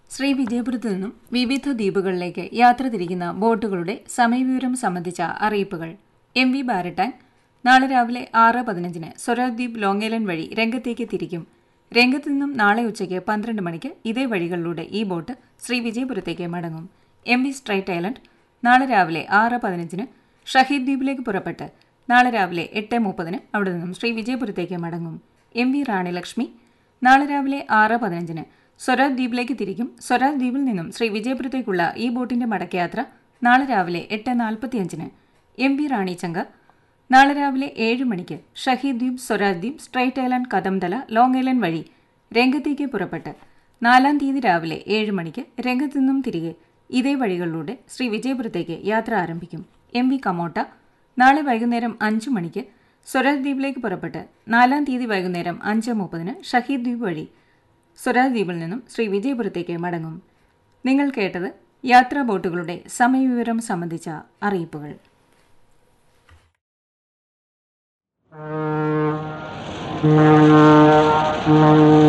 ശ്രീ വിജയപുരത്ത് നിന്നും വിവിധ ദ്വീപുകളിലേക്ക് യാത്ര തിരിക്കുന്ന ബോട്ടുകളുടെ സമയവിവരം സംബന്ധിച്ച അറിയിപ്പുകൾ എം വി ബാരട്ടാങ് നാളെ രാവിലെ ആറ് പതിനഞ്ചിന് സ്വരാദ്വീപ് ലോങ്ങേലൻ വഴി രംഗത്തേക്ക് തിരിക്കും രംഗത്ത് നിന്നും നാളെ ഉച്ചയ്ക്ക് പന്ത്രണ്ട് മണിക്ക് ഇതേ വഴികളിലൂടെ ഈ ബോട്ട് ശ്രീ വിജയപുരത്തേക്ക് മടങ്ങും എം വി സ്ട്രൈറ്റ് ഐലൻഡ് നാളെ രാവിലെ ആറ് പതിനഞ്ചിന് ഷഹീദ് ദ്വീപിലേക്ക് പുറപ്പെട്ട് നാളെ രാവിലെ എട്ട് മുപ്പതിന് അവിടെ നിന്നും ശ്രീ വിജയപുരത്തേക്ക് മടങ്ങും എം വി റാണി ലക്ഷ്മി നാളെ രാവിലെ ആറ് പതിനഞ്ചിന് സ്വരാജ് ദ്വീപിലേക്ക് തിരിക്കും സ്വരാജ് ദ്വീപിൽ നിന്നും ശ്രീ വിജയപുരത്തേക്കുള്ള ഈ ബോട്ടിന്റെ മടക്കയാത്ര നാളെ രാവിലെ എട്ട് നാൽപ്പത്തിയഞ്ചിന് എം വി റാണി ചങ്ക നാളെ രാവിലെ ഏഴ് മണിക്ക് Shaheed Dweep Swaraj Dweep Strait Island Kadamtala Long Island വഴി രംഗത്തേക്ക് പുറപ്പെട്ട് നാലാം തീയതി രാവിലെ ഏഴ് മണിക്ക് രംഗത്തു നിന്നും തിരികെ ഇതേ വഴികളിലൂടെ ശ്രീ വിജയപുരത്തേക്ക് യാത്ര ആരംഭിക്കും എം വി കമോട്ട നാളെ വൈകുന്നേരം അഞ്ചു മണിക്ക് സ്വരാജ് ദ്വീപിലേക്ക് പുറപ്പെട്ട് നാലാം തീയതി വൈകുന്നേരം അഞ്ച് മുപ്പതിന് ഷഹീദ് ദ്വീപ് വഴി സ്വരാജ് ദ്വീപിൽ നിന്നും ശ്രീ വിജയപുരത്തേക്ക് മടങ്ങും നിങ്ങൾ കേട്ടത് യാത്രാ ബോട്ടുകളുടെ സമയവിവരം സംബന്ധിച്ച അറിയിപ്പുകൾ Thank you.